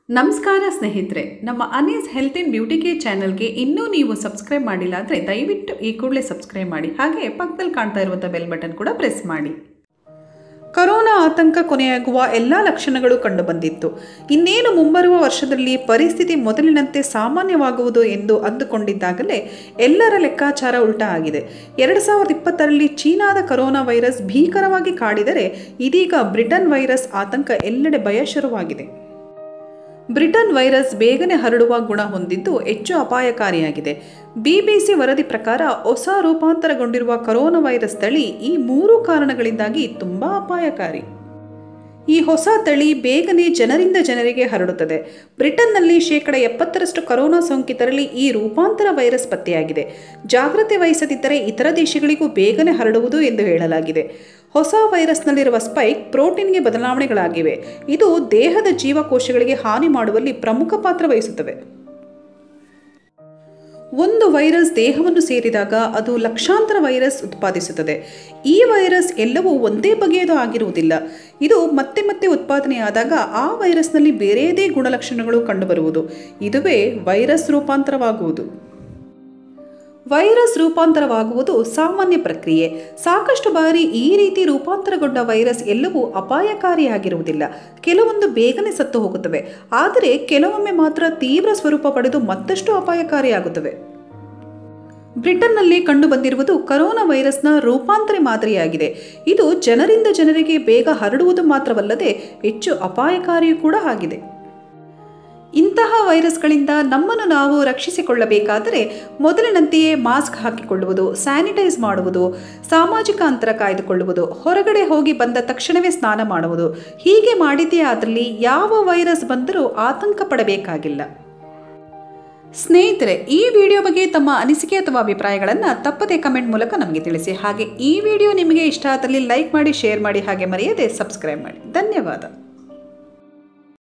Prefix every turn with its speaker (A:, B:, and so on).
A: ನಮಸ್ಕಾರ ಸ್ನೇಹಿತರೆ ನಮ್ಮ Anees health and beauty care ಚಾನಲ್ಗೆ ಇನ್ನೂ ನೀವು ಸಬ್ಸ್ಕ್ರೈಬ್ ಮಾಡಿಲ್ಲ ಅಂದರೆ ದಯವಿಟ್ಟು ಈ ಕೂಡಲೇ ಸಬ್ಸ್ಕ್ರೈಬ್ ಮಾಡಿ ಹಾಗೆ ಪಕ್ಕದಲ್ಲಿ ಕಾಣ್ತಾ ಇರುವಂಥ ಬೆಲ್ ಬಟನ್ ಕೂಡ ಪ್ರೆಸ್ ಮಾಡಿ ಕರೋನಾ ಆತಂಕ ಕೊನೆಯಾಗುವ ಎಲ್ಲ ಲಕ್ಷಣಗಳು ಕಂಡುಬಂದಿತ್ತು ಇನ್ನೇನು ಮುಂಬರುವ ವರ್ಷದಲ್ಲಿ ಪರಿಸ್ಥಿತಿ ಮೊದಲಿನಂತೆ ಸಾಮಾನ್ಯವಾಗುವುದು ಎಂದು ಅಂದುಕೊಂಡಿದ್ದಾಗಲೇ ಎಲ್ಲರ ಲೆಕ್ಕಾಚಾರ ಉಲ್ಟಾ ಆಗಿದೆ ಎರಡು ಸಾವಿರದ ಇಪ್ಪತ್ತರಲ್ಲಿ ಚೀನಾದ ಕರೋನಾ ವೈರಸ್ ಭೀಕರವಾಗಿ ಕಾಡಿದರೆ ಇದೀಗ ಬ್ರಿಟನ್ ವೈರಸ್ ಆತಂಕ ಎಲ್ಲೆಡೆ ಭಯ ಶುರುವಾಗಿದೆ ಬ್ರಿಟನ್ ವೈರಸ್ ಬೇಗನೆ ಹರಡುವ ಗುಣ ಹೊಂದಿದ್ದು ಹೆಚ್ಚು ಅಪಾಯಕಾರಿಯಾಗಿದೆ ಬಿಬಿಸಿ ವರದಿ ಪ್ರಕಾರ ಹೊಸ ರೂಪಾಂತರಗೊಂಡಿರುವ ಕರೋನಾ ವೈರಸ್ ತಳಿ ಈ ಮೂರು ಕಾರಣಗಳಿಂದಾಗಿ ತುಂಬ ಅಪಾಯಕಾರಿ ಈ ಹೊಸ ತಳಿ ಬೇಗನೆ ಜನರಿಂದ ಜನರಿಗೆ ಹರಡುತ್ತದೆ ಬ್ರಿಟನ್ನಲ್ಲಿ ಶೇಕಡ ಎಪ್ಪತ್ತರಷ್ಟು ಕರೋನಾ ಸೋಂಕಿತರಲ್ಲಿ ಈ ರೂಪಾಂತರ ವೈರಸ್ ಪತ್ತೆಯಾಗಿದೆ ಜಾಗೃತಿ ವಹಿಸದಿದ್ದರೆ ಇತರ ದೇಶಗಳಿಗೂ ಬೇಗನೆ ಹರಡುವುದು ಎಂದು ಹೇಳಲಾಗಿದೆ ಹೊಸ ವೈರಸ್ನಲ್ಲಿರುವ ಸ್ಪೈಕ್ ಪ್ರೋಟೀನ್ಗೆ ಬದಲಾವಣೆಗಳಾಗಿವೆ ಇದು ದೇಹದ ಜೀವಕೋಶಗಳಿಗೆ ಹಾನಿ ಮಾಡುವಲ್ಲಿ ಪ್ರಮುಖ ಪಾತ್ರ ವಹಿಸುತ್ತವೆ ಒಂದು ವೈರಸ್ ದೇಹವನ್ನು ಸೇರಿದಾಗ ಅದು ಲಕ್ಷಾಂತರ ವೈರಸ್ ಉತ್ಪಾದಿಸುತ್ತದೆ ಈ ವೈರಸ್ ಎಲ್ಲವೂ ಒಂದೇ ಬಗೆಯದು ಆಗಿರುವುದಿಲ್ಲ ಇದು ಮತ್ತೆ ಮತ್ತೆ ಉತ್ಪಾದನೆಯಾದಾಗ ಆ ವೈರಸ್ನಲ್ಲಿ ಬೇರೆಯದೇ ಗುಣಲಕ್ಷಣಗಳು ಕಂಡುಬರುವುದು ಇದುವೇ ವೈರಸ್ ರೂಪಾಂತರವಾಗುವುದು ವೈರಸ್ ರೂಪಾಂತರವಾಗುವುದು ಸಾಮಾನ್ಯ ಪ್ರಕ್ರಿಯೆ ಸಾಕಷ್ಟು ಬಾರಿ ಈ ರೀತಿ ರೂಪಾಂತರಗೊಂಡ ವೈರಸ್ ಎಲ್ಲವೂ ಅಪಾಯಕಾರಿಯಾಗಿರುವುದಿಲ್ಲ ಕೆಲವೊಂದು ಬೇಗನೆ ಸತ್ತು ಹೋಗುತ್ತವೆ ಆದರೆ ಕೆಲವೊಮ್ಮೆ ಮಾತ್ರ ತೀವ್ರ ಸ್ವರೂಪ ಪಡೆದು ಮತ್ತಷ್ಟು ಅಪಾಯಕಾರಿಯಾಗುತ್ತವೆ ಬ್ರಿಟನ್ನಲ್ಲಿ ಕಂಡುಬಂದಿರುವುದು ಕರೋನಾ ವೈರಸ್ನ ರೂಪಾಂತರ ಮಾದರಿಯಾಗಿದೆ ಇದು ಜನರಿಂದ ಜನರಿಗೆ ಬೇಗ ಹರಡುವುದು ಮಾತ್ರವಲ್ಲದೆ ಹೆಚ್ಚು ಅಪಾಯಕಾರಿಯೂ ಕೂಡ ಆಗಿದೆ ಇಂತಹ ವೈರಸ್ಗಳಿಂದ ನಮ್ಮನ್ನು ನಾವು ರಕ್ಷಿಸಿಕೊಳ್ಳಬೇಕಾದರೆ ಮೊದಲಿನಂತೆಯೇ ಮಾಸ್ಕ್ ಹಾಕಿಕೊಳ್ಳುವುದು ಸ್ಯಾನಿಟೈಸ್ ಮಾಡುವುದು ಸಾಮಾಜಿಕ ಅಂತರ ಕಾಯ್ದುಕೊಳ್ಳುವುದು ಹೊರಗಡೆ ಹೋಗಿ ಬಂದ ತಕ್ಷಣವೇ ಸ್ನಾನ ಮಾಡುವುದು ಹೀಗೆ ಮಾಡಿದ್ದೇ ಆದಲ್ಲಿ ಯಾವ ವೈರಸ್ ಬಂದರೂ ಆತಂಕ ಪಡಬೇಕಾಗಿಲ್ಲ ಸ್ನೇಹಿತರೆ ಈ ವಿಡಿಯೋ ಬಗ್ಗೆ ತಮ್ಮ ಅನಿಸಿಕೆ ಅಥವಾ ಅಭಿಪ್ರಾಯಗಳನ್ನು ತಪ್ಪದೆ ಕಮೆಂಟ್ ಮೂಲಕ ನಮಗೆ ತಿಳಿಸಿ ಹಾಗೆ ಈ ವಿಡಿಯೋ ನಿಮಗೆ ಇಷ್ಟ ಆದಲ್ಲಿ ಲೈಕ್ ಮಾಡಿ ಶೇರ್ ಮಾಡಿ ಹಾಗೆ ಮರೆಯದೆ ಸಬ್ಸ್ಕ್ರೈಬ್ ಮಾಡಿ ಧನ್ಯವಾದ